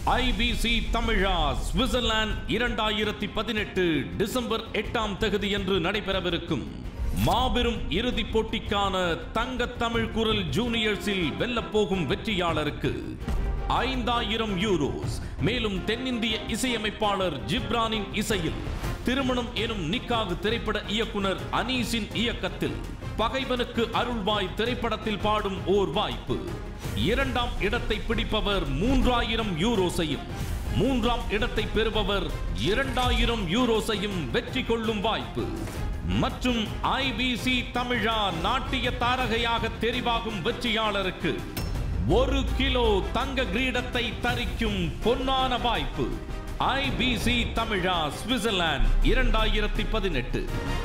IBC தமிழா Switzerland இரண்டாயிரத்தி பதினெட்டு டிசம்பர் எட்டாம் தேதி என்று நடைபெறவிருக்கும் மாபெரும் இறுதிப் போட்டிக்கான தங்க தமிழ் குரல் ஜூனியர்ஸில் வெல்லப் போகும் வெற்றியாளருக்கு ஐந்தாயிரம் யூரோஸ் மேலும் தென்னிந்திய இசையமைப்பாளர் ஜிப்ரானின் இசையில் திருமணம் எனும் நிக்காகு திரைப்பட இயக்குனர் அனீஸின் இயக்கத்தில் பகைவனுக்கு அருள்வாய் திரைப்படத்தில் பாடும் ஓர் வாய்ப்பு இரண்டாம் இடத்தை பிடிப்பவர் மூன்றாயிரம் யூரோஸையும் மூன்றாம் இடத்தை பெறுபவர் இரண்டாயிரம் யூரோஸையும் வெற்றி கொள்ளும் வாய்ப்பு மற்றும் ஐபிசி தமிழா நாட்டிய தாரகையாக தெரிவாகும் வெற்றியாளருக்கு ஒரு கிலோ தங்க கிரீடத்தை தரிக்கும் பொன்னான வாய்ப்பு ஐபிசி தமிழா சுவிட்சர்லாந்து இரண்டாயிரத்தி பதினெட்டு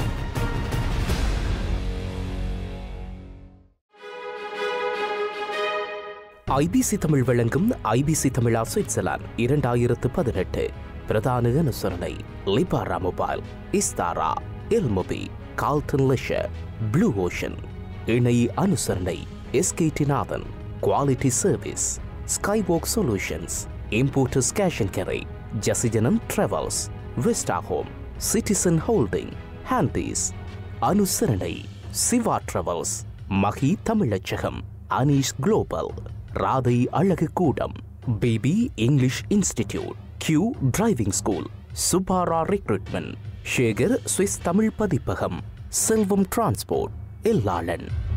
ஐபிசி தமிழ் வழங்கும் ஐபிசி தமிழா சுவிட்சர்லாந்து இரண்டாயிரத்து பதினெட்டு பிரதான அனுசரணை லிபாரா மொபைல் இஸ்தாரா எல்மொபி கால்டன் லெஷர் ப்ளூ ஓஷன் இணை அனுசரணை S K D Nathan quality service skywalk solutions importers cash and carry ஜசிஜனம் travels Vesta home citizen holding ஹாண்டீஸ் அனுசரணை சிவா டிராவல்ஸ் மகி தமிழச்சகம் அனீஷ் குளோபல் ராதை அழகு கூடம் baby English institute Q driving school சுபாரா ரெக்ரூட்மெண்ட் ஷேகர் சுவிஸ் தமிழ் பதிப்பகம் செல்வம் டிரான்ஸ்போர்ட் எல்லாளன்